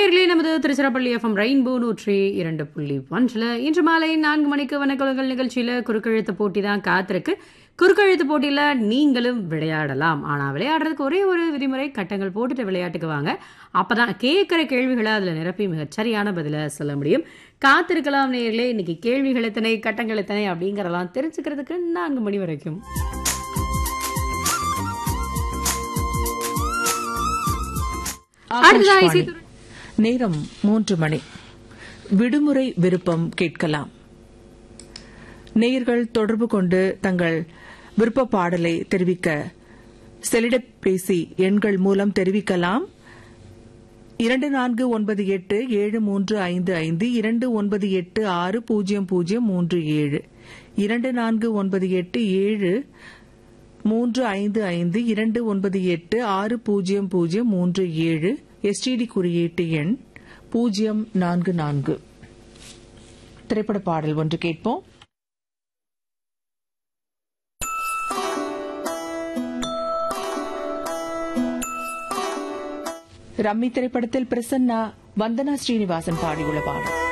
நேர்களே நமது Tiruchirappalli FM rainbow நூற்றி இரண்டு புள்ளி ஒன்றில் இன்று மாலை நான்கு மணிக்கு வனக்குலங்கள் நிகழ்ச்சியில் குறுக்கெழுத்து போட்டி தான் காத்திருக்கு குறுக்கெழுத்து போட்டியில் நீங்களும் விளையாடலாம் ஆனால் விளையாடுறதுக்கு ஒரே ஒரு விதிமுறை கட்டங்கள் போட்டுட்டு விளையாட்டுக்கு வாங்க அப்போ தான் கேட்குற கேள்விகளை அதில் நிரப்பி மிகச் சரியான பதிலை சொல்ல முடியும் காத்திருக்கலாம் நேர்களே இன்னைக்கு கேள்விகள் எத்தனை கட்டங்கள் எத்தனை அப்படிங்கிறதெல்லாம் தெரிஞ்சுக்கிறதுக்கு நான்கு மணி வரைக்கும் அடுத்ததா ஆகாஷ்வாணி. இசைத்துறை- நேரம் மூன்று மணி விடுமுறை விருப்பம் கேட்கலாம் நேயர்கள் தொடர்பு கொண்டு தங்கள் விருப்ப பாடலை தெரிவிக்க செலிடப்பேசி எண்கள் மூலம் தெரிவிக்கலாம் இரண்டு நான்கு ஒன்பது எட்டு ஏழு மூன்று ஐந்து ஐந்து இரண்டு ஒன்பது எட்டு ஆறு பூஜ்ஜியம் பூஜ்ஜியம் மூன்று ஏழு இரண்டு நான்கு ஒன்பது எட்டு ஏழு மூன்று ஐந்து ஐந்து இரண்டு ஒன்பது எட்டு ஆறு பூஜ்ஜியம் பூஜ்ஜியம் மூன்று ஏழு எஸ்டிடி குறியீட்டு எண் பூஜ்ஜியம் நான்கு நான்கு திரைப்பட பாடல் ஒன்று கேட்போம் ரம்மி திரைப்படத்தில் பிரசன்னா வந்தனா ஸ்ரீனிவாசன் பாடியுள்ள பாடல்